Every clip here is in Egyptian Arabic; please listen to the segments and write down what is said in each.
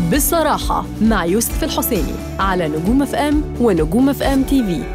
بصراحة مع يوسف الحسيني على نجوم اف ام ونجوم اف ام تي في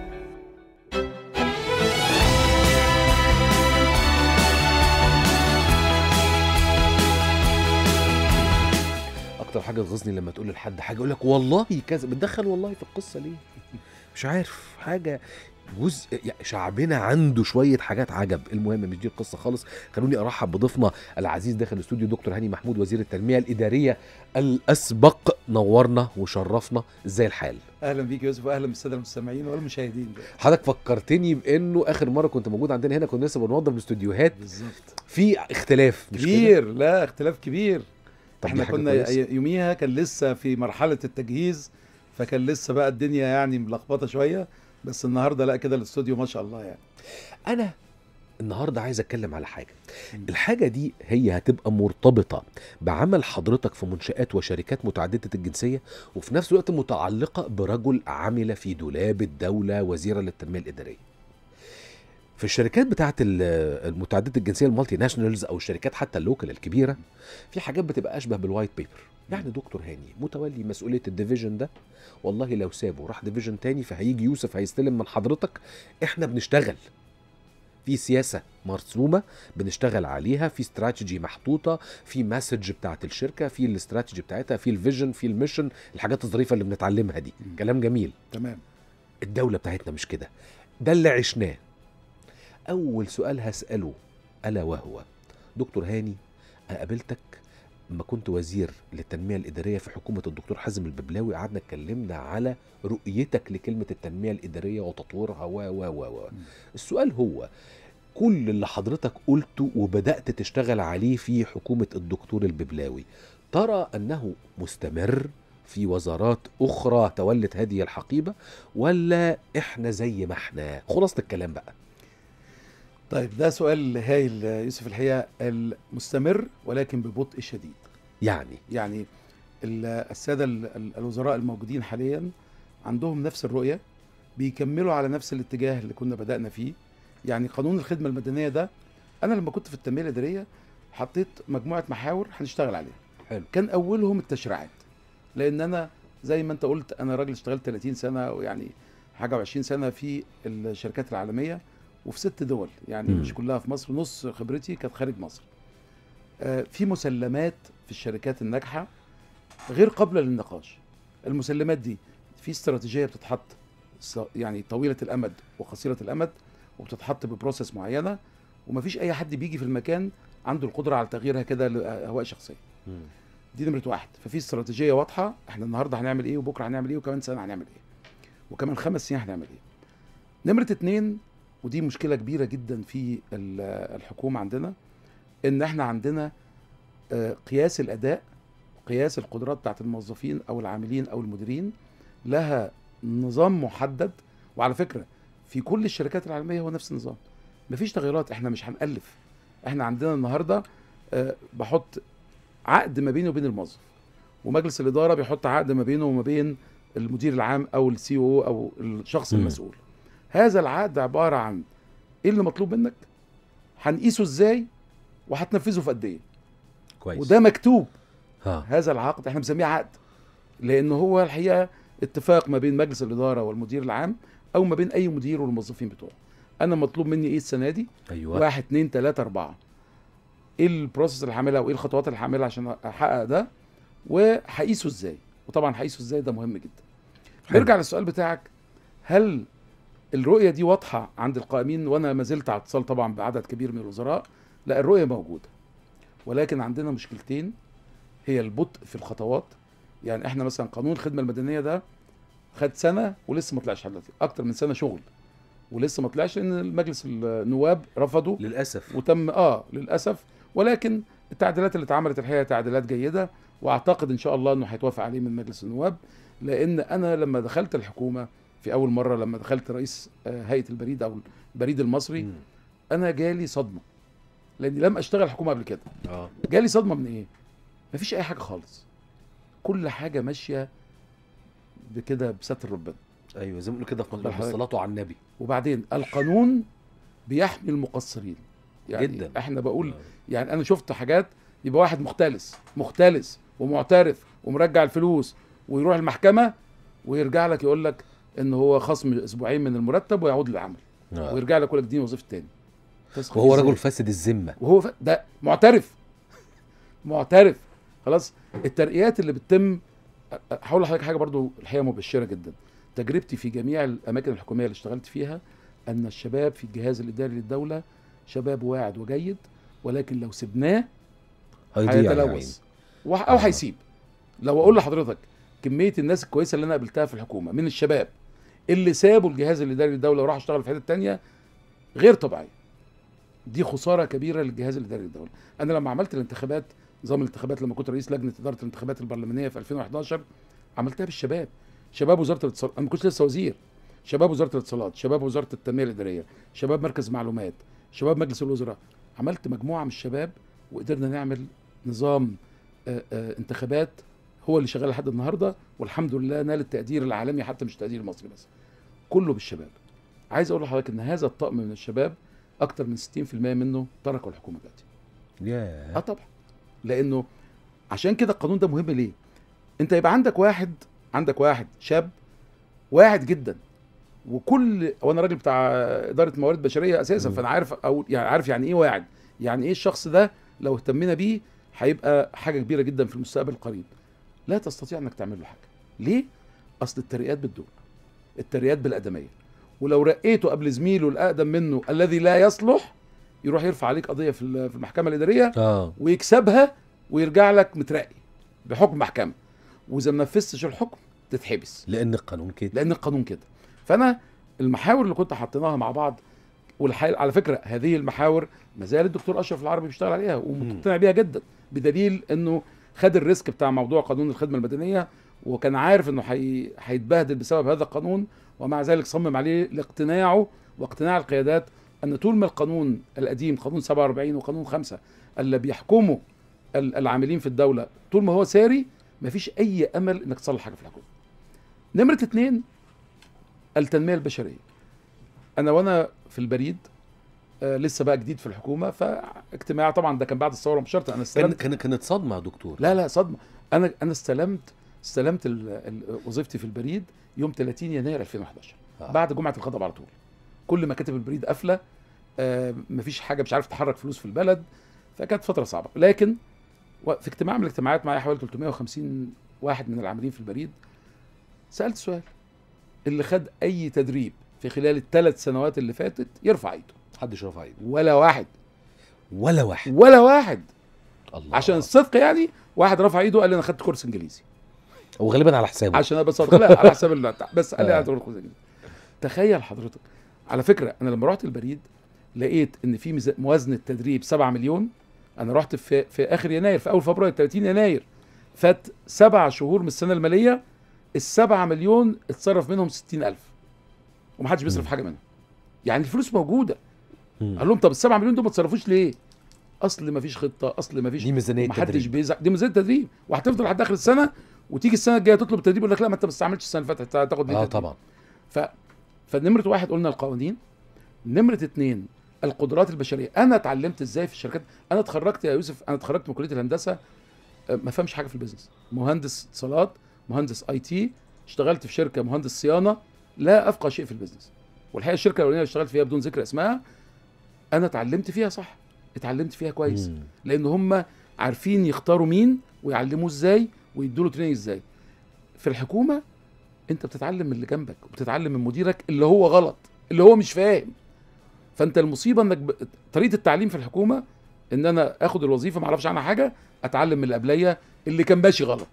اكتر حاجه تغيظني لما تقول لحد حاجه يقول لك والله كذا بتدخل والله في القصه ليه مش عارف حاجه جزء يعني شعبنا عنده شويه حاجات عجب المهم مش دي القصه خالص خلوني ارحب بضيفنا العزيز داخل الاستوديو دكتور هاني محمود وزير التنميه الاداريه الاسبق نورنا وشرفنا ازاي الحال اهلا بيك يا يوسف واهلا بالساده المستمعين والمشاهدين حضرتك فكرتني بانه اخر مره كنت موجود عندنا هنا كنا لسه بنوضب الاستوديوهات بالظبط في اختلاف مش كده؟ كبير لا اختلاف كبير طب دي احنا حاجة كنا كويسة. يوميها كان لسه في مرحله التجهيز فكان لسه بقى الدنيا يعني ملخبطه شويه بس النهارده لا كده الاستوديو ما شاء الله يعني انا النهارده عايز اتكلم على حاجه مم. الحاجه دي هي هتبقى مرتبطه بعمل حضرتك في منشات وشركات متعدده الجنسيه وفي نفس الوقت متعلقه برجل عمل في دولاب الدوله وزيرا للتنميه الاداريه في الشركات بتاعت ال- المتعدده الجنسيه المالتي ناشونالز او الشركات حتى اللوكال الكبيره في حاجات بتبقى اشبه بالوايت بيبر يعني دكتور هاني متولي مسؤوليه الديفيجن ده والله لو سابه راح ديفيجن تاني فهيجي يوسف هيستلم من حضرتك احنا بنشتغل في سياسه مرسومه بنشتغل عليها في استراتيجي محطوطه في مسج بتاعت الشركه في الاستراتيجي بتاعتها في الفيجن في الميشن الحاجات الظريفه اللي بنتعلمها دي مم. كلام جميل تمام الدوله بتاعتنا مش كده ده اللي عشناه اول سؤال هساله الا وهو دكتور هاني أنا قابلتك لما كنت وزير للتنميه الاداريه في حكومه الدكتور حازم الببلاوي قعدنا اتكلمنا على رؤيتك لكلمه التنميه الاداريه وتطويرها و و و و مم. السؤال هو كل اللي حضرتك قلته وبدات تشتغل عليه في حكومه الدكتور الببلاوي ترى انه مستمر في وزارات اخرى تولت هذه الحقيبه ولا احنا زي ما احنا خلاصه الكلام بقى طيب ده سؤال هايل يا يوسف الحقيقه المستمر ولكن ببطء شديد يعني يعني ال- الساده ال- ال- الوزراء الموجودين حاليا عندهم نفس الرؤيه بيكملوا على نفس الاتجاه اللي كنا بدانا فيه يعني قانون الخدمه المدنيه ده انا لما كنت في التنميه الاداريه حطيت مجموعه محاور هنشتغل عليها حلو كان اولهم التشريعات لان انا زي ما انت قلت انا راجل اشتغلت 30 سنه ويعني حاجه و20 سنه في الشركات العالميه وفي ست دول يعني مم. مش كلها في مصر نص خبرتي كانت خارج مصر آه، في مسلمات في الشركات الناجحه غير قابله للنقاش المسلمات دي في استراتيجيه بتتحط ص- يعني طويله الامد وقصيره الامد وبتتحط ببروسيس معينه ومفيش اي حد بيجي في المكان عنده القدره على تغييرها كده لاهواء شخصيه مم. دي نمره واحد ففي استراتيجيه واضحه احنا النهارده هنعمل ايه وبكره هنعمل ايه وكمان سنه هنعمل ايه وكمان خمس سنين هنعمل ايه نمره اتنين ودي مشكله كبيره جدا في ال- الحكومه عندنا ان احنا عندنا آه، قياس الاداء قياس القدرات بتاعت الموظفين او العاملين او المديرين لها نظام محدد وعلى فكره في كل الشركات العالميه هو نفس النظام مفيش تغييرات احنا مش هنألف احنا عندنا النهارده آه، بحط عقد ما بيني وبين الموظف ومجلس الاداره بيحط عقد ما بينه وما بين المدير العام او السي او او الشخص مم. المسؤول هذا العقد عباره عن ايه اللي مطلوب منك هنقيسه ازاي وهتنفذه في قد ايه كويس وده مكتوب ها هذا العقد احنا بنسميه عقد لان هو الحقيقه اتفاق ما بين مجلس الاداره والمدير العام او ما بين اي مدير والموظفين بتوعه انا مطلوب مني ايه السنه دي ايوه واحد اتنين تلاته اربعه ايه البروسيس اللي هعملها وايه الخطوات اللي هعملها عشان احقق ده وهقيسه ازاي وطبعا هقيسه ازاي ده مهم جدا حلو. نرجع للسؤال بتاعك هل الرؤيه دي واضحه عند القائمين وانا ما زلت على اتصال طبعا بعدد كبير من الوزراء لا الرؤيه موجوده ولكن عندنا مشكلتين هي البطء في الخطوات يعني احنا مثلا قانون الخدمه المدنيه ده خد سنه ولسه ما طلعش لحد دلوقتي اكتر من سنه شغل ولسه ما طلعش لان المجلس النواب رفضوا للاسف وتم اه للاسف ولكن التعديلات اللي اتعملت الحقيقه تعديلات جيده واعتقد ان شاء الله انه هيتوافق عليه من مجلس النواب لان انا لما دخلت الحكومه في اول مره لما دخلت رئيس آه، هيئه البريد او البريد المصري مم. انا جالي صدمه لاني لم اشتغل حكومه قبل كده اه جالي صدمه من ايه مفيش اي حاجه خالص كل حاجه ماشيه بكده بستر ربنا ايوه زي ما بنقول كده في بالحضرتك. الصلاه على النبي وبعدين القانون بيحمي المقصرين يعني جداً. احنا بقول يعني انا شفت حاجات يبقى واحد مختلس مختلس ومعترف ومرجع الفلوس ويروح المحكمه ويرجع لك يقول لك ان هو خصم اسبوعين من المرتب ويعود للعمل آه. ويرجع لك يقول لك دي وظيفه تاني تسخف وهو إزاي؟ رجل فاسد الذمه وهو ف... ده معترف معترف خلاص الترقيات اللي بتتم أ- أ- هقول لحضرتك حاجه برضو الحقيقه مبشره جدا تجربتي في جميع الاماكن الحكوميه اللي اشتغلت فيها ان الشباب في الجهاز الاداري للدوله شباب واعد وجيد ولكن لو سبناه هيضيع يا عيني. هيتلوث وح- او آه. هيسيب لو اقول لحضرتك كميه الناس الكويسه اللي انا قابلتها في الحكومه من الشباب اللي سابوا الجهاز الاداري للدوله وراحوا اشتغلوا في حته تانية غير طبيعيه دي خساره كبيره للجهاز الاداري للدوله انا لما عملت الانتخابات نظام الانتخابات لما كنت رئيس لجنه اداره الانتخابات البرلمانيه في 2011 عملتها بالشباب شباب وزاره الاتصالات انا ما كنتش لسه وزير شباب وزاره الاتصالات شباب وزاره التنميه الاداريه شباب مركز معلومات شباب مجلس الوزراء عملت مجموعه من الشباب وقدرنا نعمل نظام آه، آه، انتخابات هو اللي شغال لحد النهارده والحمد لله نال التقدير العالمي حتى مش التقدير المصري بس كله بالشباب عايز اقول لحضرتك ان هذا الطقم من الشباب اكتر من 60% منه تركوا الحكومه دلوقتي اه ياه طبعا لانه عشان كده القانون ده مهم ليه انت يبقى عندك واحد عندك واحد شاب واعد جدا وكل وانا راجل بتاع اداره موارد بشريه اساسا مم. فانا عارف او يعني عارف يعني ايه واعد يعني ايه الشخص ده لو اهتمينا بيه هيبقى حاجه كبيره جدا في المستقبل القريب لا تستطيع انك تعمل له حاجه ليه اصل الترقيات بالدور الترقيات بالادميه ولو رقيته قبل زميله الاقدم منه الذي لا يصلح يروح يرفع عليك قضيه في ال- في المحكمه الاداريه اه ويكسبها ويرجع لك مترقي بحكم محكمه واذا ما نفذتش الحكم تتحبس لان القانون كده لان القانون كده فانا المحاور اللي كنت حاطيناها مع بعض والحقيقه على فكره هذه المحاور ما زال الدكتور اشرف العربي بيشتغل عليها ومقتنع بيها جدا بدليل انه خد الريسك بتاع موضوع قانون الخدمه المدنيه وكان عارف انه حي... هيتبهدل بسبب هذا القانون ومع ذلك صمم عليه لاقتناعه واقتناع القيادات ان طول ما القانون القديم قانون 47 وقانون 5 اللي بيحكموا ال- العاملين في الدوله طول ما هو ساري مفيش اي امل انك تصلح حاجه في الحكومه. نمره اتنين التنميه البشريه. انا وانا في البريد آه لسه بقى جديد في الحكومه فاجتماع طبعا ده كان بعد الثوره مباشره انا كان استلمت كان كانت صدمه يا دكتور لا لا صدمه انا انا استلمت استلمت ال- ال- وظيفتي في البريد يوم 30 يناير 2011 آه. بعد جمعه الغضب على طول كل مكاتب البريد قافله آه مفيش حاجه مش عارف تحرك فلوس في البلد فكانت فتره صعبه لكن و- في اجتماع من الاجتماعات معايا حوالي 350 واحد من العاملين في البريد سالت سؤال اللي خد اي تدريب في خلال الثلاث سنوات اللي فاتت يرفع ايده محدش رفع ايده ولا واحد ولا واحد ولا واحد الله عشان الصدق يعني واحد رفع ايده قال لي انا خدت كورس انجليزي وغالبا على حسابه عشان ابقى صادق لا على حساب اللي بس قال لي آه. انا هتقول خد تخيل حضرتك على فكره انا لما رحت البريد لقيت ان في ميزا- موازنه تدريب 7 مليون انا رحت في في اخر يناير في اول فبراير 30 يناير فات سبع شهور من السنه الماليه السبعة مليون اتصرف منهم 60000 ومحدش بيصرف مم. حاجه منهم يعني الفلوس موجوده مم. قال لهم طب السبعة مليون دول ما تصرفوش ليه اصل ما فيش خطه اصل ما فيش دي ميزانيه محدش تدريب بيزعل دي ميزانيه تدريب وهتفضل لحد اخر السنه وتيجي السنه الجايه تطلب التدريب يقول لك لا ما انت ما استعملتش السنه اللي فاتت هتاخد ليه اه تدريب؟ طبعا ف فنمره واحد قلنا القوانين نمره اتنين القدرات البشريه انا اتعلمت ازاي في الشركات انا اتخرجت يا يوسف انا اتخرجت من كليه الهندسه آه، ما فهمش حاجه في البيزنس مهندس اتصالات مهندس اي تي اشتغلت في شركه مهندس صيانه لا افقه شيء في البيزنس والحقيقه الشركه الاولانيه اللي اشتغلت فيها بدون ذكر اسمها انا اتعلمت فيها صح اتعلمت فيها كويس مم. لان هم عارفين يختاروا مين ويعلموه ازاي ويدوا له تريننج ازاي في الحكومه انت بتتعلم من اللي جنبك وبتتعلم من مديرك اللي هو غلط اللي هو مش فاهم فانت المصيبه انك ب... طريقه التعليم في الحكومه ان انا اخد الوظيفه ما اعرفش عنها حاجه اتعلم من اللي قبليه اللي كان ماشي غلط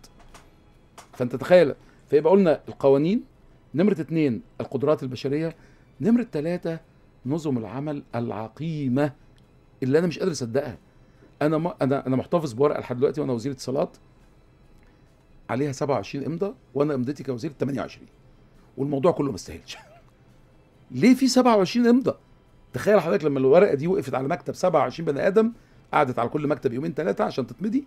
فانت تخيل فيبقى قلنا القوانين نمره اتنين القدرات البشريه نمره ثلاثه نظم العمل العقيمه اللي انا مش قادر اصدقها انا ما انا انا محتفظ بورقه لحد دلوقتي وانا وزير اتصالات عليها 27 امضاء وانا امضتي كوزير 28 والموضوع كله ما استاهلش ليه في 27 امضاء تخيل حضرتك لما الورقه دي وقفت على مكتب 27 بني ادم قعدت على كل مكتب يومين ثلاثه عشان تتمضي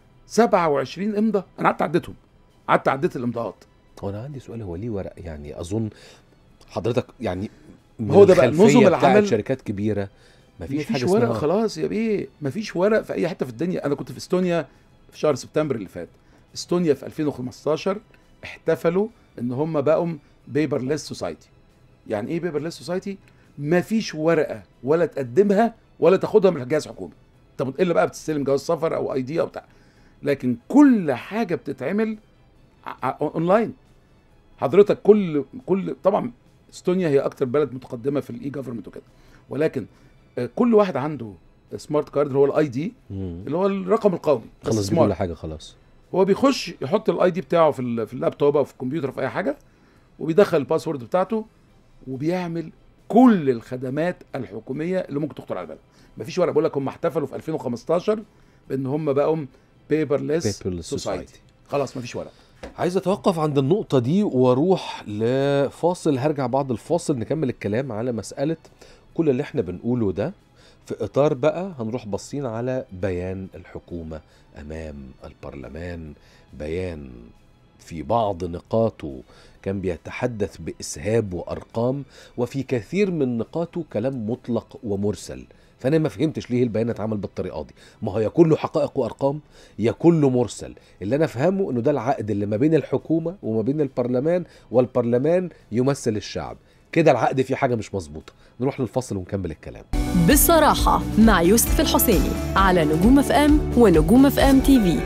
27 امضاء انا قعدت عديتهم قعدت عديت الامضاءات هو انا عندي سؤال هو ليه ورق يعني اظن حضرتك يعني من هو ده بقى الخلفية نظم بتاعت العمل- شركات كبيره مفيش, مفيش حاجه ورق اسمها خلاص يا بيه مفيش ورق في اي حته في الدنيا انا كنت في استونيا في شهر سبتمبر اللي فات استونيا في 2015 احتفلوا ان هم بقوا بيبرلس سوسايتي يعني ايه بيبرلس سوسايتي ما فيش ورقه ولا تقدمها ولا تاخدها من الجهاز الحكومي طب الا بقى بتستلم جواز سفر او اي دي او بتاع لكن كل حاجه بتتعمل ع- ع- اونلاين حضرتك كل كل طبعا استونيا هي اكتر بلد متقدمه في الاي جفرمنت وكده ولكن آه، كل واحد عنده سمارت كارد اللي هو الاي دي مم. اللي هو الرقم القومي بس خلص بيه سمارت. كل حاجه خلاص هو بيخش يحط الاي دي بتاعه في ال- في اللابتوب او في الكمبيوتر في اي حاجه وبيدخل الباسورد بتاعته وبيعمل كل الخدمات الحكوميه اللي ممكن تخطر على بالك مفيش ورق بقول لك هم احتفلوا في 2015 بان هم بقوا بيبرلس Paperless سوسايتي society. خلاص مفيش ورق عايز اتوقف عند النقطة دي واروح لفاصل هرجع بعد الفاصل نكمل الكلام على مسألة كل اللي احنا بنقوله ده في اطار بقى هنروح باصين على بيان الحكومة امام البرلمان بيان في بعض نقاطه كان بيتحدث باسهاب وارقام وفي كثير من نقاطه كلام مطلق ومرسل فانا ما فهمتش ليه البيان اتعمل بالطريقه دي ما هو يا كله حقائق وارقام يا كله مرسل اللي انا افهمه انه ده العقد اللي ما بين الحكومه وما بين البرلمان والبرلمان يمثل الشعب كده العقد فيه حاجه مش مظبوطه نروح للفصل ونكمل الكلام بالصراحة مع يوسف الحسيني على نجوم اف ام ونجوم اف ام تي في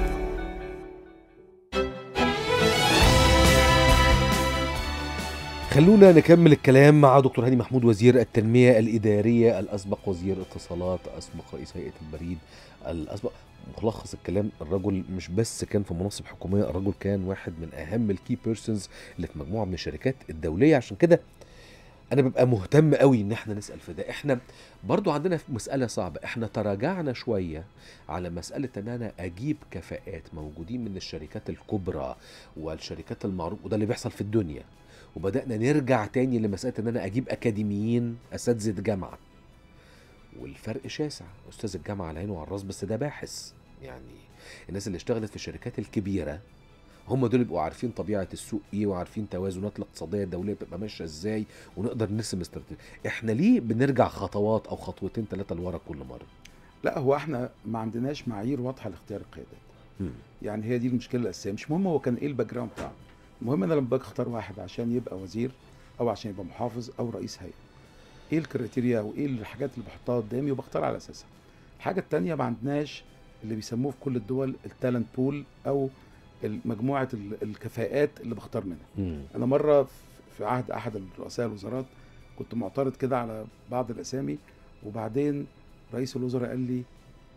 خلونا نكمل الكلام مع دكتور هاني محمود وزير التنميه الاداريه الاسبق وزير اتصالات اسبق رئيس هيئه البريد الاسبق ملخص الكلام الرجل مش بس كان في مناصب حكوميه الرجل كان واحد من اهم الكي بيرسونز اللي في مجموعه من الشركات الدوليه عشان كده انا ببقى مهتم قوي ان احنا نسال في ده احنا برضو عندنا في مساله صعبه احنا تراجعنا شويه على مساله ان انا اجيب كفاءات موجودين من الشركات الكبرى والشركات المعروفه وده اللي بيحصل في الدنيا وبدانا نرجع تاني لمساله ان انا اجيب اكاديميين اساتذه جامعه والفرق شاسع استاذ الجامعه على عينه وعلى الراس بس ده باحث يعني الناس اللي اشتغلت في الشركات الكبيره هم دول بيبقوا عارفين طبيعه السوق ايه وعارفين توازنات الاقتصاديه الدوليه بتبقى ماشيه ازاي ونقدر نرسم استراتيجيه احنا ليه بنرجع خطوات او خطوتين ثلاثه لورا كل مره لا هو احنا ما عندناش معايير واضحه لاختيار القيادات مم. يعني هي دي المشكله الاساسيه مش مهم هو كان ايه الباك جراوند بتاعه المهم انا لما باجي اختار واحد عشان يبقى وزير او عشان يبقى محافظ او رئيس هيئه ايه الكريتيريا وايه الحاجات اللي بحطها قدامي وبختار على اساسها الحاجه التانية ما عندناش اللي بيسموه في كل الدول التالنت بول او مجموعه ال- الكفاءات اللي بختار منها مم. انا مره في- في عهد احد رؤساء الوزارات كنت معترض كده على بعض الاسامي وبعدين رئيس الوزراء قال لي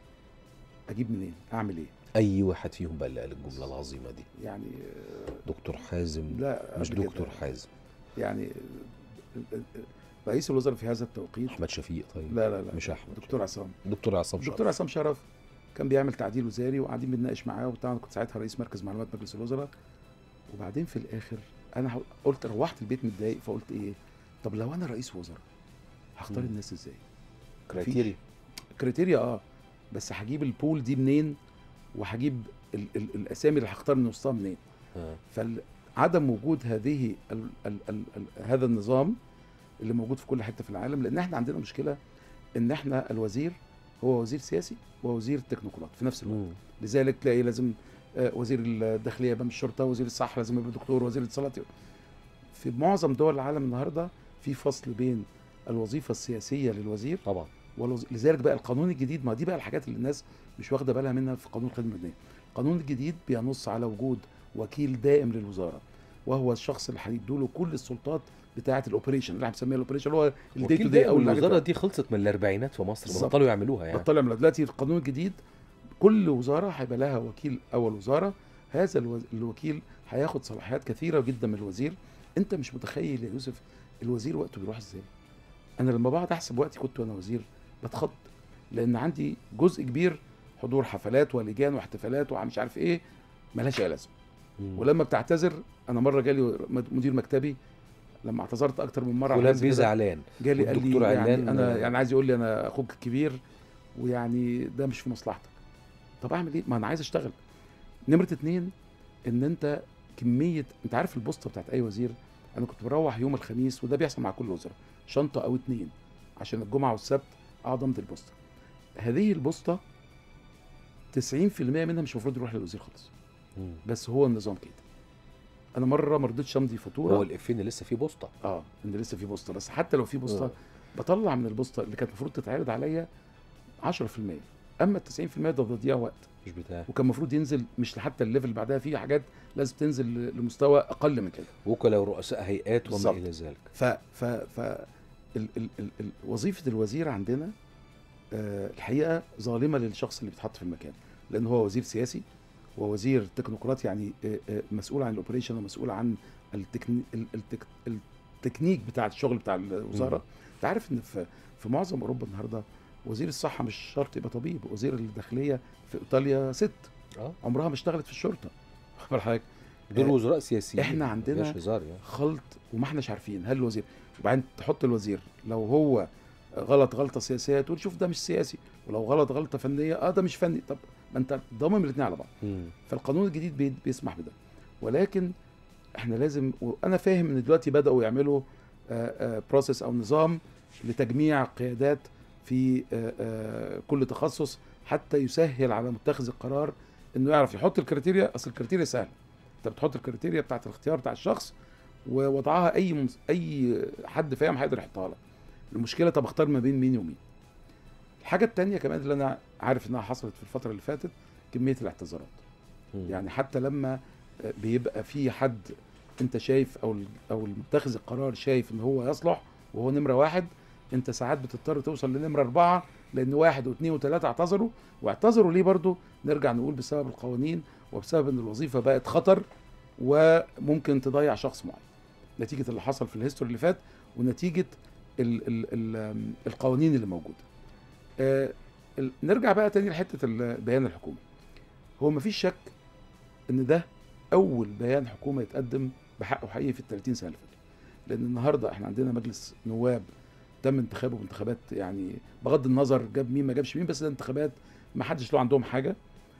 اجيب منين اعمل ايه اي واحد فيهم بقى اللي قال الجمله العظيمه دي يعني آه، دكتور حازم لا مش قبل كده. دكتور حازم يعني آه، آه، رئيس الوزراء في هذا التوقيت احمد شفيق طيب لا لا لا مش احمد دكتور عصام دكتور عصام شرف دكتور عصام شرف كان بيعمل تعديل وزاري وقاعدين بنناقش معاه وبتاع أنا كنت ساعتها رئيس مركز معلومات مجلس الوزراء وبعدين في الاخر انا ح- قلت روحت البيت متضايق فقلت ايه طب لو انا رئيس وزراء هختار مم. الناس ازاي كرايتيريا كريتيريا اه بس هجيب البول دي منين وهجيب ال ال الاسامي اللي هختار من وسطها منين آه. فعدم وجود هذه ال ال ال ال هذا النظام اللي موجود في كل حته في العالم لان احنا عندنا مشكله ان احنا الوزير هو وزير سياسي ووزير تكنوقراط في نفس الوقت مم. لذلك تلاقي لازم آه، وزير الداخليه يبقى من الشرطه وزير الصحه لازم يبقى دكتور وزير الاتصالات في معظم دول العالم النهارده في فصل بين الوظيفه السياسيه للوزير طبعا والوز... لذلك بقى القانون الجديد ما دي بقى الحاجات اللي الناس مش واخده بالها منها في قانون الخدمه المدنيه القانون الجديد بينص على وجود وكيل دائم للوزاره وهو الشخص اللي هيدوله كل السلطات بتاعه الاوبريشن اللي احنا بنسميها الاوبريشن اللي هو الدي تو وكيل دي ده او الوزاره دي خلصت من الاربعينات في مصر بالظبط. بطلوا يعملوها يعني بطلع من دلوقتي القانون الجديد كل وزاره هيبقى لها وكيل اول وزاره هذا الوز... الوكيل هياخد صلاحيات كثيره جدا من الوزير انت مش متخيل يا يوسف الوزير وقته بيروح ازاي انا لما بقعد احسب وقتي كنت وانا وزير بتخض لان عندي جزء كبير حضور حفلات ولجان واحتفالات ومش عارف ايه ملهاش اي لازمه مم. ولما بتعتذر انا مره جالي مدير مكتبي لما اعتذرت اكتر من مره على فلان حاجة زي بيه كده، زعلان جالي قال والدكتور لي يعني علان- انا يعني عايز يقول لي انا اخوك الكبير ويعني ده مش في مصلحتك طب اعمل ايه ما انا عايز اشتغل نمره اتنين ان انت كميه انت عارف البوسطه بتاعت اي وزير انا كنت بروح يوم الخميس وده بيحصل مع كل وزراء شنطه او اتنين عشان الجمعه والسبت اقعد امضي البوسطه هذه البوسطه 90% منها مش المفروض يروح للوزير خالص مم. بس هو النظام كده انا مره ما رضيتش امضي فاتوره هو الافين لسه فيه بوسطه اه ان لسه في بوسطه بس حتى لو في بوسطه آه. بطلع من البوسطه اللي كانت المفروض تتعرض عليا 10% اما ال 90% ده تضييع وقت مش بتاعي وكان المفروض ينزل مش لحتى الليفل اللي بعدها في حاجات لازم تنزل ل- لمستوى اقل من كده وكلاء ورؤساء هيئات وما بالظبط. الى ذلك ف ف ف ال ال ال ال وظيفه الوزير عندنا آه الحقيقه ظالمه للشخص اللي بيتحط في المكان لان هو وزير سياسي ووزير تكنوقراط يعني آه آه مسؤول عن الاوبريشن ومسؤول عن التكني ال- التك التكنيك بتاع الشغل بتاع الوزاره مم. انت عارف ان في في معظم اوروبا النهارده وزير الصحه مش شرط يبقى طبيب وزير الداخليه في ايطاليا ست اه عمرها ما اشتغلت في الشرطه واخد بال حضرتك دول آه، وزراء سياسيين إحنا عندنا- مفيهاش هزار يعني خلط وما احناش عارفين هل الوزير وبعدين تحط الوزير لو هو غلط غلطه سياسيه تقول شوف ده مش سياسي ولو غلط غلطه فنيه اه ده مش فني طب ما انت ضامن الاثنين على بعض مم. فالقانون الجديد بي- بيسمح بده ولكن احنا لازم وانا فاهم ان دلوقتي بداوا يعملوا بروسيس او نظام لتجميع قيادات في آه، آه، كل تخصص حتى يسهل على متخذ القرار انه يعرف يحط الكريتيريا اصل الكريتيريا سهله انت بتحط الكريتيريا بتاعت الاختيار بتاع الشخص ووضعها اي مز... اي حد فاهم هيقدر يحطها لك المشكله طب اختار ما بين مين ومين الحاجه التانية كمان اللي انا عارف انها حصلت في الفتره اللي فاتت كميه الاعتذارات مم. يعني حتى لما بيبقى في حد انت شايف او ال- او المتخذ القرار شايف ان هو يصلح وهو نمره واحد انت ساعات بتضطر توصل لنمره اربعه لان واحد واثنين وثلاثه اعتذروا واعتذروا ليه برضو نرجع نقول بسبب القوانين وبسبب ان الوظيفه بقت خطر وممكن تضيع شخص معين نتيجه اللي حصل في الهيستوري اللي فات ونتيجه ال ال ال القوانين اللي موجوده آه، ال- نرجع بقى تاني لحته البيان الحكومي هو مفيش شك ان ده اول بيان حكومه يتقدم بحقه حقيقي في ال 30 سنه اللي فاتوا لان النهارده احنا عندنا مجلس نواب تم انتخابه بانتخابات يعني بغض النظر جاب مين ما جابش مين بس ده انتخابات ما حدش له عندهم حاجه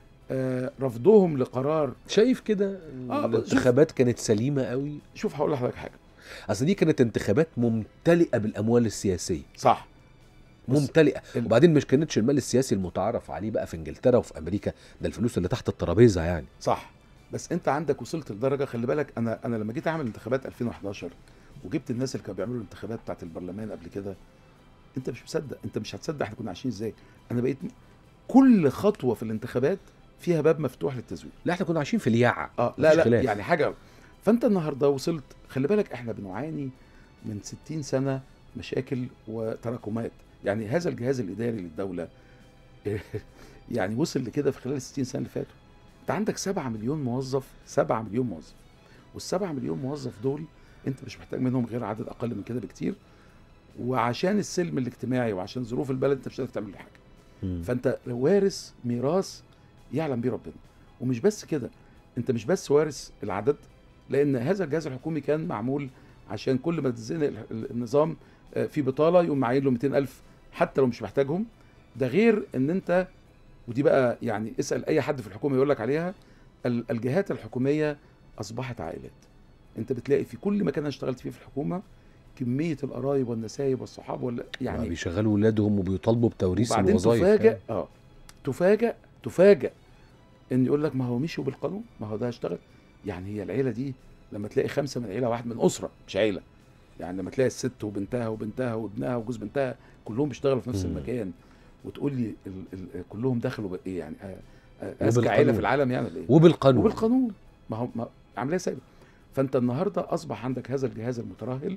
آه رفضهم لقرار شايف كده آه، الانتخابات كانت سليمه قوي شوف هقول لحضرتك حاجه اصل دي كانت انتخابات ممتلئه بالاموال السياسيه صح بص، ممتلئه ال- وبعدين مش كانتش المال السياسي المتعارف عليه بقى في انجلترا وفي امريكا ده الفلوس اللي تحت الترابيزه يعني صح بس انت عندك وصلت لدرجه خلي بالك انا انا لما جيت اعمل انتخابات 2011 وجبت الناس اللي كانوا بيعملوا الانتخابات بتاعت البرلمان قبل كده انت مش مصدق انت مش هتصدق احنا كنا عايشين ازاي انا بقيت م- كل خطوه في الانتخابات فيها باب مفتوح للتزوير لا احنا كنا عايشين في الياعه اه لا مفيش لا خلاف. يعني حاجه فانت النهارده وصلت خلي بالك احنا بنعاني من 60 سنه مشاكل وتراكمات يعني هذا الجهاز الاداري للدوله يعني وصل لكده في خلال ال 60 سنه اللي فاتوا انت عندك 7 مليون موظف 7 مليون موظف وال7 مليون موظف دول انت مش محتاج منهم غير عدد اقل من كده بكتير وعشان السلم الاجتماعي وعشان ظروف البلد انت مش هتقدر تعمل له حاجه مم. فانت وارث ميراث يعلم بيه ربنا ومش بس كده انت مش بس وارث العدد لان هذا الجهاز الحكومي كان معمول عشان كل ما تزنق ال- ال- النظام آه، في بطاله يقوم معين له 200000 حتى لو مش محتاجهم ده غير ان انت ودي بقى يعني اسال اي حد في الحكومه يقول لك عليها ال- الجهات الحكوميه اصبحت عائلات انت بتلاقي في كل مكان انا اشتغلت فيه في الحكومه كميه القرايب والنسايب والصحاب ولا يعني يعني بيشغلوا ولادهم وبيطالبوا بتوريث وبعدين الوظائف تفاجئ اه تفاجئ تفاجئ ان يقول لك ما هو مشوا بالقانون ما هو ده هيشتغل يعني هي العيله دي لما تلاقي خمسه من عيله واحد من اسره مش عيله يعني لما تلاقي الست وبنتها وبنتها وابنها وجوز بنتها كلهم بيشتغلوا في نفس مم. المكان وتقول لي ال ال كلهم دخلوا بايه يعني آه، آه، اذكى وبالقانون. عيله في العالم يعني ولا ايه وبالقانون وبالقانون ما هو ما عمليه سايبه فانت النهارده اصبح عندك هذا الجهاز المترهل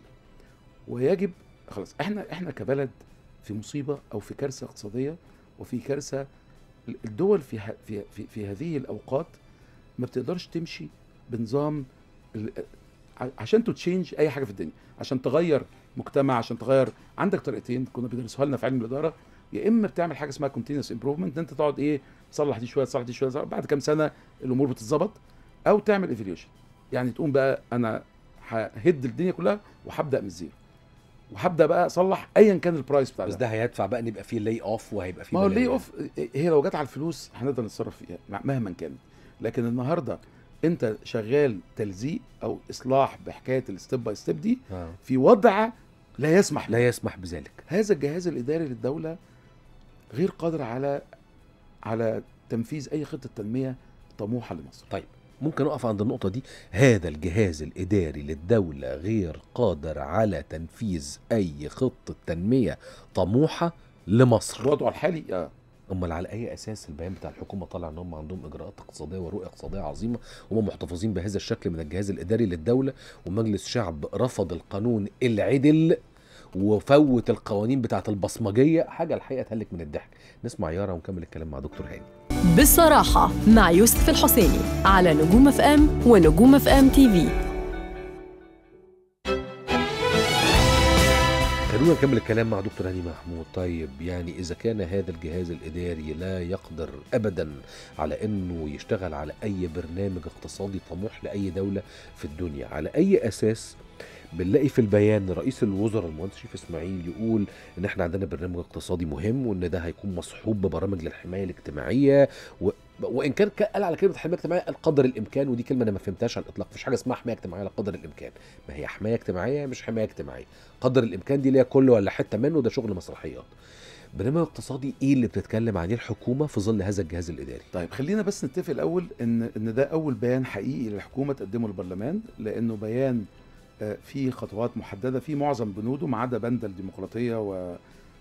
ويجب خلاص احنا احنا كبلد في مصيبه او في كارثه اقتصاديه وفي كارثه الدول في ه- في في, في هذه الاوقات ما بتقدرش تمشي بنظام ال- ع- عشان تتشينج اي حاجه في الدنيا عشان تغير مجتمع عشان تغير عندك طريقتين كنا بيدرسوها لنا في علم الاداره يا اما بتعمل حاجه اسمها كونتينوس امبروفمنت انت تقعد ايه تصلح دي شويه تصلح دي شويه تصلح- بعد كام سنه الامور بتتظبط او تعمل ايفوليوشن يعني تقوم بقى انا ههد الدنيا كلها وهبدا من الزيرو وهبدا بقى اصلح ايا كان البرايس بتاع بس ده ده هيدفع بقى ان يبقى فيه لاي اوف وهيبقى فيه ما هو بلاوي اللي اوف هي لو جت على الفلوس هنقدر نتصرف فيها مع- مهما كانت لكن النهارده انت شغال تلزيق او اصلاح بحكايه الستيب باي ستيب دي آه. في وضع لا يسمح لا يسمح بذلك هذا الجهاز الاداري للدوله غير قادر على على تنفيذ اي خطه تنميه طموحه لمصر طيب ممكن اقف عند النقطه دي هذا الجهاز الاداري للدوله غير قادر على تنفيذ اي خطه تنميه طموحه لمصر الوضع الحالي آه. امال على اي اساس البيان بتاع الحكومه طالع ان هم عندهم اجراءات اقتصاديه ورؤيه اقتصاديه عظيمه وهم محتفظين بهذا الشكل من الجهاز الاداري للدوله ومجلس شعب رفض القانون العدل وفوت القوانين بتاعه البصمجيه حاجه الحقيقه تهلك من الضحك نسمع يارا ونكمل الكلام مع دكتور هاني بالصراحة مع يوسف الحسيني على نجوم اف ام ونجوم اف ام تي في خلونا نكمل الكلام مع دكتور هاني محمود طيب يعني اذا كان هذا الجهاز الاداري لا يقدر ابدا على انه يشتغل على اي برنامج اقتصادي طموح لاي دوله في الدنيا على اي اساس بنلاقي في البيان رئيس الوزراء المهندس شريف اسماعيل يقول ان احنا عندنا برنامج اقتصادي مهم وان ده هيكون مصحوب ببرامج للحمايه الاجتماعيه و... وان كان ك- قال على كلمه حمايه اجتماعيه قال قدر الامكان ودي كلمه انا ما فهمتهاش على الاطلاق مفيش حاجه اسمها حمايه اجتماعيه على قدر الامكان ما هي حمايه اجتماعيه مش حمايه اجتماعيه قدر الامكان دي ليها كله ولا حته منه ده شغل مسرحيات برنامج اقتصادي ايه اللي بتتكلم عليه الحكومه في ظل هذا الجهاز الاداري طيب خلينا بس نتفق الاول ان ان ده اول بيان حقيقي للحكومه تقدمه للبرلمان لانه بيان آه، فيه خطوات محدده في معظم بنوده ما عدا بند الديمقراطيه و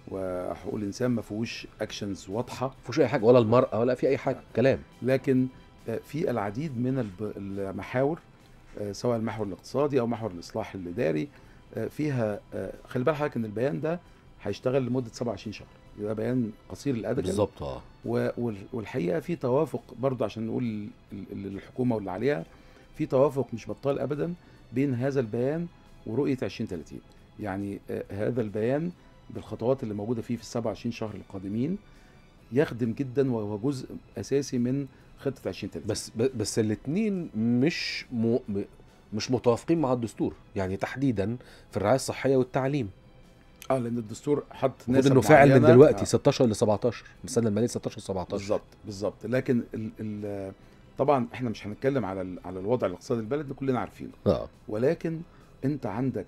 وحقوق الانسان ما فيهوش اكشنز واضحه مفيش اي حاجه ولا المراه ولا في اي حاجه كلام لكن آه، في العديد من الب- المحاور آه، سواء المحور الاقتصادي او محور الاصلاح الاداري آه، فيها آه، خلي بالك حضرتك ان البيان ده هيشتغل لمده 27 شهر ده بيان قصير الاجل بالظبط اه و- وال- والحقيقه في توافق برضه عشان نقول ال- ال- الحكومه واللي عليها في توافق مش بطال ابدا بين هذا البيان ورؤيه 2030 يعني آه، هذا البيان بالخطوات اللي موجوده فيه في ال 27 شهر القادمين يخدم جدا وهو جزء اساسي من خطه 2030 بس ب- بس الاثنين مش م... م- مش متوافقين مع الدستور يعني تحديدا في الرعايه الصحيه والتعليم اه لان الدستور حط المفروض نسب انه فاعل من معينة. دلوقتي آه. 16 ل 17 السنه الماليه 16 ل 17 بالظبط بالظبط لكن ال ال طبعا احنا مش هنتكلم على ال- على الوضع الاقتصادي البلد ده كلنا عارفينه اه ولكن انت عندك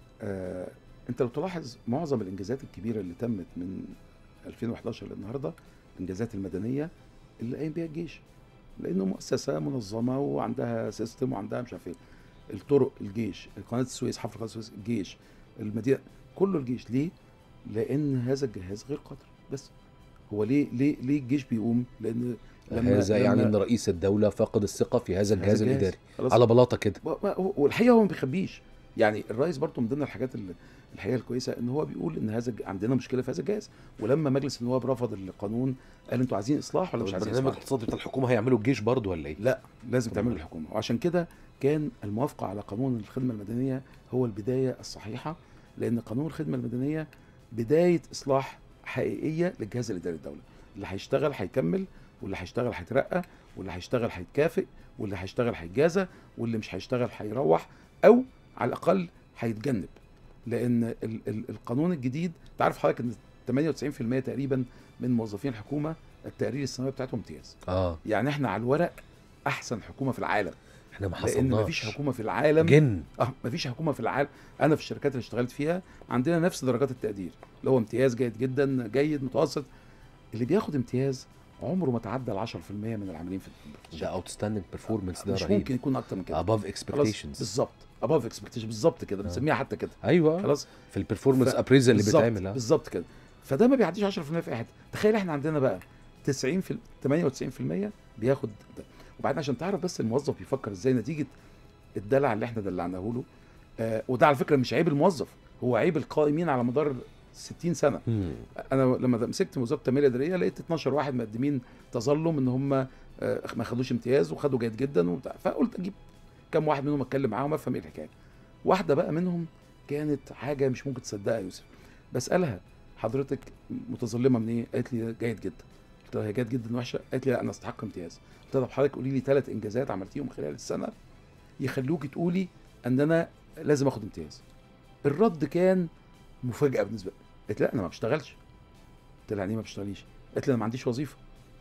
آه انت لو تلاحظ معظم الانجازات الكبيره اللي تمت من 2011 للنهارده الانجازات المدنيه اللي قايم بيها الجيش لانه مؤسسه منظمه وعندها سيستم وعندها مش عارف ايه الطرق الجيش قناه السويس حفر قناه السويس الجيش المدينه كله الجيش ليه؟ لان هذا الجهاز غير قادر بس هو ليه ليه ليه الجيش بيقوم؟ لان هذا يعني ان رئيس الدوله فاقد الثقه في هذا الجهاز الاداري خلاص على بلاطه كده و- و- والحقيقه هو ما بيخبيش يعني الرئيس برضه من ضمن الحاجات اللي الحقيقه الكويسه ان هو بيقول ان هذا الج- عندنا مشكله في هذا الجهاز ولما مجلس النواب رفض القانون قال انتوا عايزين اصلاح ولا مش عايزين البرنامج اصلاح؟ الاقتصادي بتاع الحكومه هيعملوا الجيش برضه ولا ايه؟ لا لازم تعمله الحكومه وعشان كده كان الموافقه على قانون الخدمه المدنيه هو البدايه الصحيحه لان قانون الخدمه المدنيه بدايه اصلاح حقيقيه للجهاز الاداري الدوله اللي هيشتغل هيكمل واللي هيشتغل هيترقى واللي هيشتغل هيتكافئ واللي هيشتغل هيتجازى واللي مش هيشتغل هيروح او على الاقل هيتجنب لان ال ال القانون الجديد تعرف حضرتك ان 98% تقريبا من موظفين الحكومه التقرير السنوي بتاعتهم امتياز اه يعني احنا على الورق احسن حكومه في العالم احنا ما لان حصلناش مفيش حكومه في العالم جن اه مفيش حكومه في العالم انا في الشركات اللي اشتغلت فيها عندنا نفس درجات التقدير اللي هو امتياز جيد جدا جيد متوسط اللي بياخد امتياز عمره ما تعدى ال 10% من العاملين في ده الشركه اوتستاندينج بيرفورمانس ده مش رهيب ممكن يكون اكتر من كده above خلاص expectations بالظبط اباف اكسبكتيشن بالظبط كده آه. بنسميها حتى كده ايوه خلاص في البرفورمانس ف- ابريزل اللي بالظبط- بيتعمل اه بالظبط كده فده ما بيعديش 10% في اي حته تخيل احنا عندنا بقى 90 في 98% بياخد ده وبعدين عشان تعرف بس الموظف بيفكر ازاي نتيجه الدلع اللي احنا دلعناه له آه وده على فكره مش عيب الموظف هو عيب القائمين على مدار 60 سنه مم. انا لما مسكت وزاره التنميه الاداريه لقيت 12 واحد مقدمين تظلم ان هم آه، ما خدوش امتياز وخدوا جيد جدا وبتاع فقلت اجيب كم واحد منهم اتكلم معاهم افهم ايه الحكايه واحده بقى منهم كانت حاجه مش ممكن تصدقها يا يوسف بسالها حضرتك متظلمه من ايه قالت لي جيد جدا قلت لها هي جيد جدا وحشه قالت لي لا انا استحق امتياز قلت لها طب حضرتك قولي لي ثلاث انجازات عملتيهم خلال السنه يخلوكي تقولي ان انا لازم اخد امتياز الرد كان مفاجاه بالنسبه لي قالت لي لا انا ما بشتغلش قلت لها يعني إيه ما بتشتغليش قالت لي انا ما عنديش وظيفه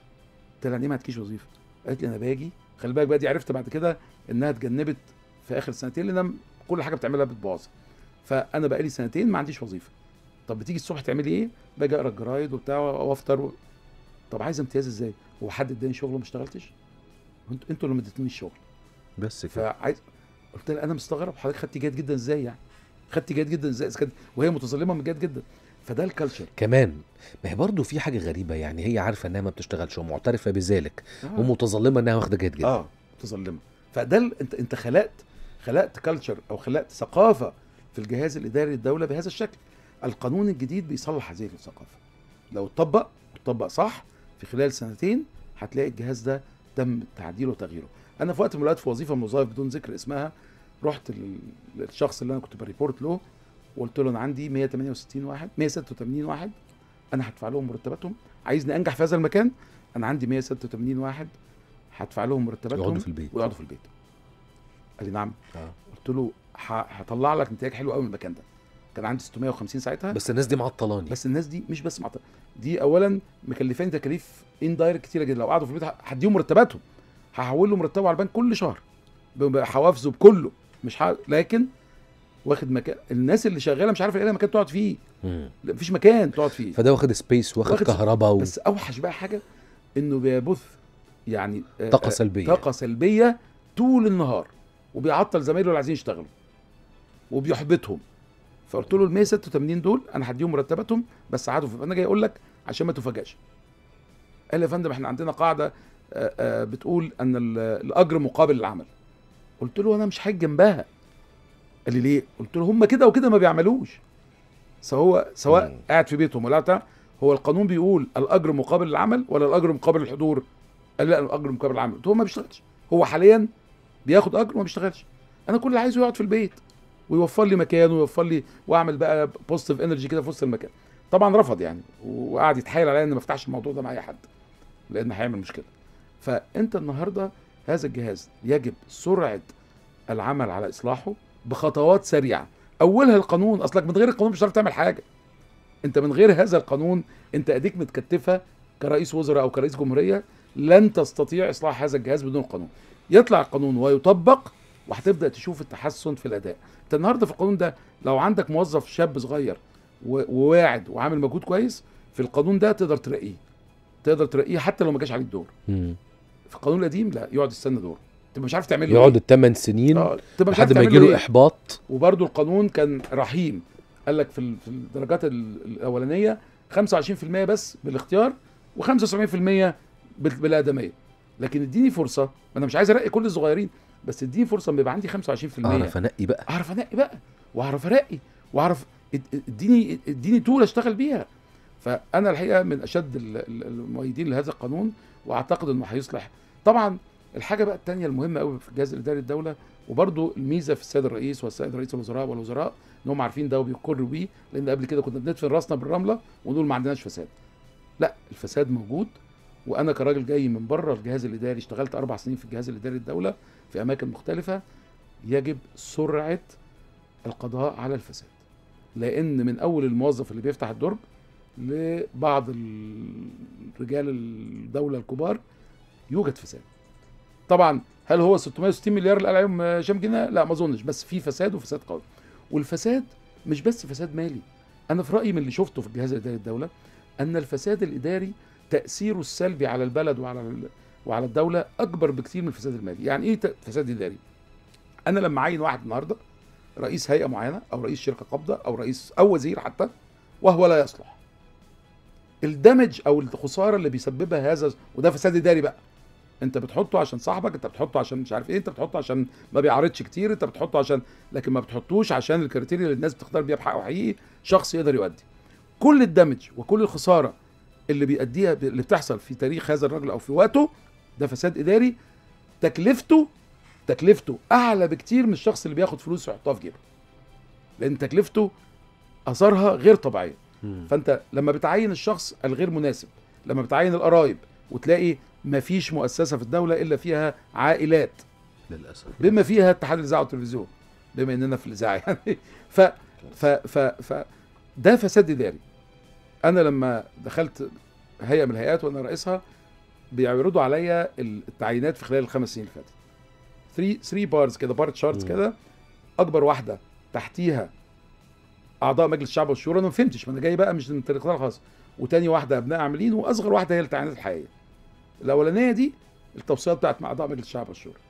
قلت لها يعني إيه ما عندكيش وظيفه قالت لي انا باجي خلي بالك بقى دي عرفت بعد كده انها اتجنبت في اخر سنتين لان كل حاجه بتعملها بتبوظ فانا بقالي سنتين ما عنديش وظيفه طب بتيجي الصبح تعملي ايه باجي اقرا الجرايد وبتاع وافطر و... طب عايز امتياز ازاي هو حد اداني شغل وما اشتغلتش انتوا انتوا اللي ما اديتونيش شغل بس كده فعايز قلت لها انا مستغرب حضرتك خدتي جيد جدا ازاي يعني خدتي جيد جدا ازاي إذا كانت- وهي متظلمه من جيد جدا فده الكالتشر كمان ما هي برضه في حاجه غريبه يعني هي عارفه انها ما بتشتغلش ومعترفه بذلك آه. ومتظلمه انها واخده جيد جدا اه متظلمه فده ال... انت انت خلقت خلقت كلتشر او خلقت ثقافه في الجهاز الاداري للدوله بهذا الشكل القانون الجديد بيصلح هذه الثقافه لو اتطبق اتطبق صح في خلال سنتين هتلاقي الجهاز ده تم تعديله وتغييره انا في وقت من الاوقات في وظيفه من الوظائف بدون ذكر اسمها رحت لل- للشخص اللي انا كنت بريبورت له وقلت له انا عندي 168 واحد 186 واحد انا هدفع لهم مرتباتهم عايزني انجح في هذا المكان انا عندي 186 واحد هدفع لهم مرتباتهم يقعدوا في البيت ويقعدوا في البيت قال لي نعم آه. قلت له ه- هطلع لك نتائج حلوه قوي من المكان ده كان عندي 650 ساعتها بس, بس الناس دي معطلاني بس الناس دي مش بس معطل دي اولا مكلفاني تكاليف اندايركت كتيره جدا لو قعدوا في البيت ه- هديهم مرتباتهم هحول له مرتبه على البنك كل شهر بحوافزه بكله مش ح... لكن واخد مكان الناس اللي شغاله مش عارفه ايه مكان تقعد فيه مم. لا، مفيش مكان تقعد فيه فده واخد سبيس واخد واخد- كهرباء و... بس اوحش بقى حاجه انه بيبث يعني آه، طاقه آه، سلبيه طاقه سلبيه طول النهار وبيعطل زمايله اللي عايزين يشتغلوا وبيحبطهم فقلت له ال 186 دول انا هديهم مرتباتهم بس قعدوا في انا جاي اقول لك عشان ما تفاجئش قال لي يا فندم احنا عندنا قاعده آه، آه، بتقول ان ال- الاجر مقابل العمل قلت له انا مش هاجي جنبها قال لي ليه قلت له هم كده وكده ما بيعملوش سواء سواء مم. قاعد في بيتهم ولا بتاع هو القانون بيقول الاجر مقابل العمل ولا الاجر مقابل الحضور قال لا الاجر مقابل العمل قلت له هو ما بيشتغلش هو حاليا بياخد اجر وما بيشتغلش انا كل اللي عايزه يقعد في البيت ويوفر لي مكان ويوفر لي واعمل بقى بوزيتيف انرجي كده في وسط المكان طبعا رفض يعني وقعد يتحايل عليا ان ما افتحش الموضوع ده مع اي حد لان هيعمل مشكله فانت النهارده هذا الجهاز يجب سرعه العمل على اصلاحه بخطوات سريعه اولها القانون اصلك من غير القانون مش هتعرف تعمل حاجه انت من غير هذا القانون انت ايديك متكتفه كرئيس وزراء او كرئيس جمهوريه لن تستطيع اصلاح هذا الجهاز بدون القانون يطلع القانون ويطبق وهتبدا تشوف التحسن في الاداء انت النهارده في القانون ده لو عندك موظف شاب صغير و- وواعد وعامل مجهود كويس في القانون ده تقدر ترقيه تقدر ترقيه حتى لو ما جاش عليك دور مم. في القانون القديم لا يقعد يستنى دور تبقى مش عارف تعمل له يقعد إيه. الثمان سنين اه تبقى مش عارف لحد ما تعمل يجي له له إيه. احباط وبرده القانون كان رحيم قال لك في ال- في الدرجات ال- الاولانيه 25% بس بالاختيار و75% بال- بالادميه لكن اديني فرصه ما انا مش عايز ارقي كل الصغيرين بس اديني فرصه اما يبقى عندي 25% اعرف انقي بقى اعرف انقي بقى واعرف ارقي واعرف اد- اديني اديني تول اشتغل بيها فانا الحقيقه من اشد ال- ال- المؤيدين لهذا القانون واعتقد انه هيصلح طبعا الحاجه بقى الثانيه المهمه قوي في الجهاز الاداري الدوله وبرضو الميزه في السيد الرئيس والسيد رئيس الوزراء والوزراء ان هم عارفين ده وبيقروا بيه لان قبل كده كنا بندفن راسنا بالرمله ونقول ما عندناش فساد لا الفساد موجود وانا كراجل جاي من بره الجهاز الاداري اشتغلت اربع سنين في الجهاز الاداري الدوله في اماكن مختلفه يجب سرعه القضاء على الفساد لان من اول الموظف اللي بيفتح الدرج لبعض ال- رجال الدوله الكبار يوجد فساد طبعا هل هو 660 مليار اللي قال عليهم هشام جناه لا ما اظنش بس في فساد وفساد قوي والفساد مش بس فساد مالي انا في رايي من اللي شفته في الجهاز الاداري الدوله ان الفساد الاداري تاثيره السلبي على البلد وعلى ال- وعلى الدوله اكبر بكتير من الفساد المالي يعني ايه ت- فساد اداري انا لما اعين واحد النهارده رئيس هيئه معينه او رئيس شركه قابضه او رئيس او وزير حتى وهو لا يصلح الدمج او الخساره اللي بيسببها هذا وده فساد اداري بقى انت بتحطه عشان صاحبك انت بتحطه عشان مش عارف ايه انت بتحطه عشان ما بيعرضش كتير انت بتحطه عشان لكن ما بتحطوش عشان الكريتيريا اللي الناس بتختار بيها بحقه حقيقي شخص يقدر يؤدي كل الدمج وكل الخساره اللي بيأديها اللي بتحصل في تاريخ هذا الرجل او في وقته ده فساد اداري تكلفته تكلفته اعلى بكتير من الشخص اللي بياخد فلوس ويحطها في جيبه لان تكلفته اثارها غير طبيعيه مم. فانت لما بتعين الشخص الغير مناسب لما بتعين القرايب وتلاقي مفيش مؤسسه في الدوله الا فيها عائلات للاسف بما فيها اتحاد الاذاعه والتلفزيون بما اننا في الاذاعه يعني ف ف ف ف ده فساد اداري انا لما دخلت هيئه من الهيئات وانا رئيسها بيعرضوا عليا التعيينات في خلال الخمس سنين اللي فاتت 3 3 بارز كده بار تشارتس مم. كده اكبر واحده تحتيها اعضاء مجلس الشعب والشورى انا ما فهمتش ما انا جاي بقى مش من القطاع الخاص وتاني واحده ابناء عاملين واصغر واحده هي التعيينات الحقيقيه الاولانيه دي التوصيات بتاعت مع اعضاء مجلس الشعب والشورى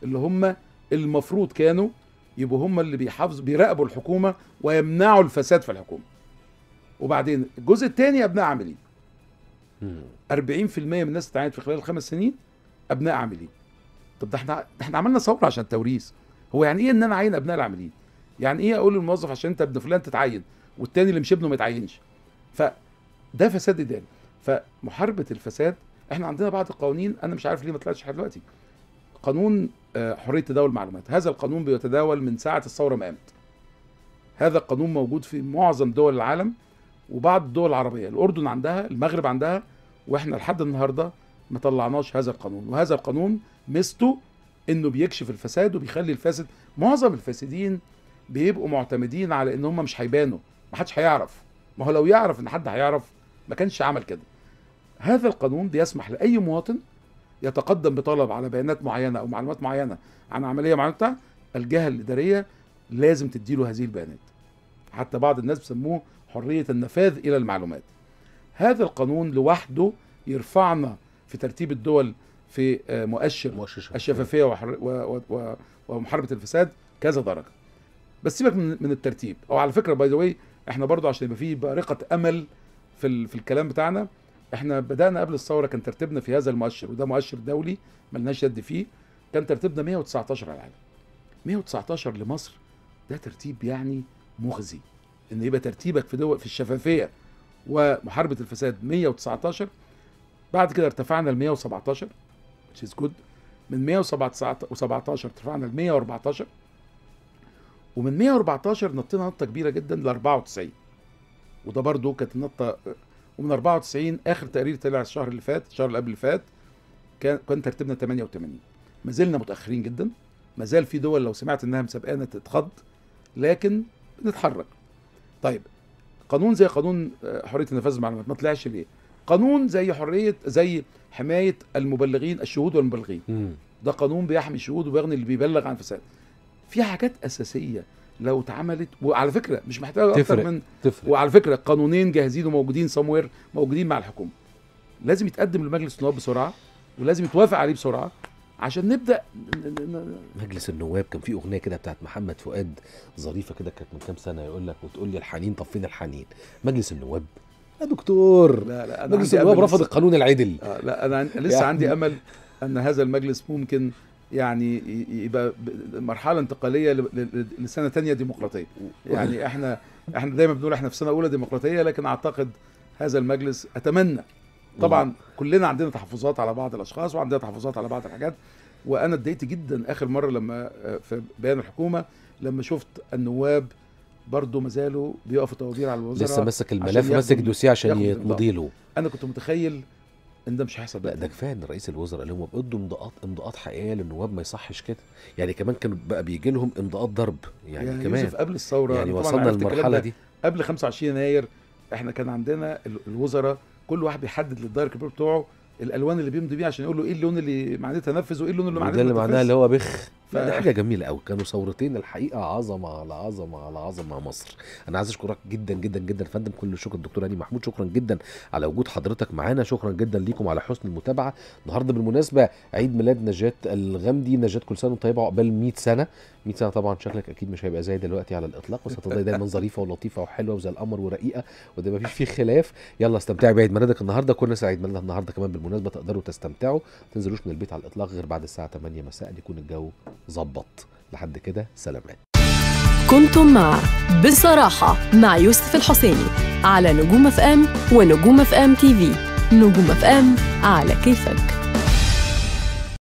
اللي هم المفروض كانوا يبقوا هم اللي بيحافظوا بيراقبوا الحكومه ويمنعوا الفساد في الحكومه وبعدين الجزء الثاني ابناء عاملين مم. 40% من الناس اتعينت في خلال الخمس سنين ابناء عاملين طب ده احنا ده احنا عملنا ثوره عشان التوريث هو يعني ايه ان انا اعين ابناء العاملين يعني ايه اقول للموظف عشان انت ابن فلان تتعين والتاني اللي مش ابنه ما يتعينش فده فساد اداري فمحاربه الفساد احنا عندنا بعض القوانين انا مش عارف ليه ما طلعتش لحد دلوقتي قانون آه، حريه تداول المعلومات هذا القانون بيتداول من ساعه الثوره ما قامت هذا القانون موجود في معظم دول العالم وبعض الدول العربيه الاردن عندها المغرب عندها واحنا لحد النهارده ما طلعناش هذا القانون وهذا القانون ميزته انه بيكشف الفساد وبيخلي الفاسد معظم الفاسدين بيبقوا معتمدين على ان هم مش هيبانوا ما حدش هيعرف ما هو لو يعرف ان حد هيعرف ما كانش عمل كده هذا القانون بيسمح لاي مواطن يتقدم بطلب على بيانات معينه او معلومات معينه عن عمليه معينه بتاع الجهه الاداريه لازم تديله هذه البيانات حتى بعض الناس بيسموه حريه النفاذ الى المعلومات هذا القانون لوحده يرفعنا في ترتيب الدول في آه، مؤشر مؤشر الشفافيه وحر... و... و... و... ومحاربه الفساد كذا درجه بس سيبك من, من الترتيب او على فكره باي ذا واي احنا برضو عشان يبقى فيه بارقه امل في ال... في الكلام بتاعنا احنا بدانا قبل الثوره كان ترتيبنا في هذا المؤشر وده مؤشر دولي ملناش يد فيه كان ترتيبنا 119 على العالم 119 لمصر ده ترتيب يعني مخزي ان يبقى ترتيبك في دول في الشفافيه ومحاربه الفساد 119 بعد كده ارتفعنا ل 117 which is good من 117 ارتفعنا ل 114 ومن 114 نطينا نطه كبيره جدا ل 94 وده برضو كانت نطه ومن 94 اخر تقرير طلع الشهر اللي فات الشهر اللي قبل اللي فات كان كان ترتيبنا 88 ما زلنا متاخرين جدا ما زال في دول لو سمعت انها مسابقانا تتخض لكن بنتحرك طيب قانون زي قانون آه، حريه النفاذ المعلومات ما طلعش ليه قانون زي حريه زي حمايه المبلغين الشهود والمبلغين مم. ده قانون بيحمي الشهود وبيغني اللي بيبلغ عن فساد في حاجات اساسيه لو اتعملت وعلى فكره مش محتاجه اكتر تفرق. من تفرق وعلى فكره قانونين جاهزين وموجودين سموير موجودين مع الحكومه لازم يتقدم لمجلس النواب بسرعه ولازم يتوافق عليه بسرعه عشان نبدا ن- ن- ن- مجلس النواب كان في اغنيه كده بتاعت محمد فؤاد ظريفه كده كانت من كام سنه يقول لك وتقول لي الحنين طب فين الحنين مجلس النواب يا دكتور لا لا انا مجلس عندي النواب أمل رفض لسه- القانون العدل آه لا انا عن- لسه يعني- عندي امل ان هذا المجلس ممكن يعني ي- يبقى ب- مرحله انتقاليه ل- ل- لسنه تانية ديمقراطيه يعني احنا احنا دايما بنقول احنا في سنه اولى ديمقراطيه لكن اعتقد هذا المجلس اتمنى طبعا كلنا عندنا تحفظات على بعض الاشخاص وعندنا تحفظات على بعض الحاجات وانا اتضايقت جدا اخر مره لما آه، في بيان الحكومه لما شفت النواب برضه ما زالوا بيقفوا طوابير على الوزراء لسه ماسك عشان الملف ياخدوا- ماسك دوسيه عشان ياخدوا يتمضي له انا كنت متخيل ان ده مش هيحصل لا ده كفايه ان رئيس الوزراء اللي هم بيدوا امضاءات امضاءات حقيقيه للنواب ما يصحش كده يعني كمان كانوا بقى بيجي لهم امضاءات ضرب يعني, يعني كمان يوسف قبل الثوره يعني أنا طبعاً وصلنا عرفت الكلام للمرحله ده دي قبل 25 يناير احنا كان عندنا ال- الوزراء كل واحد بيحدد للدايركت ريبورت بتوعه الالوان اللي بيمضي بيها عشان يقول له ايه اللون اللي معناه تنفذ وايه اللون اللي معناه وده اللي ما معناها اللي تنفذش. هو بخ ف- لا دي حاجه جميله قوي كانوا ثورتين الحقيقه عظمه على عظمه على عظمه مصر انا عايز اشكرك جدا جدا جدا يا فندم كل الشكر الدكتور هاني محمود شكرا جدا على وجود حضرتك معانا شكرا جدا ليكم على حسن المتابعه النهارده بالمناسبه عيد ميلاد نجاة الغامدي نجاة كل سنه وانت طيبه عقبال 100 سنه 100 سنه طبعا شكلك اكيد مش هيبقى زي دلوقتي على الاطلاق بس هتفضلي دايما ظريفه ولطيفه وحلوه وزي القمر ورقيقه وده ما فيش فيه خلاف يلا استمتعي بعيد ميلادك النهارده كل الناس عيد ميلادها النهارده كمان بالمناسبه تقدروا تستمتعوا ما تنزلوش من البيت على الاطلاق غير بعد الساعه 8 مساء يكون الجو ظبط لحد كده سلامات كنتم مع بصراحة مع يوسف الحسيني على نجوم اف ام ونجوم اف ام تي في نجوم اف ام على كيفك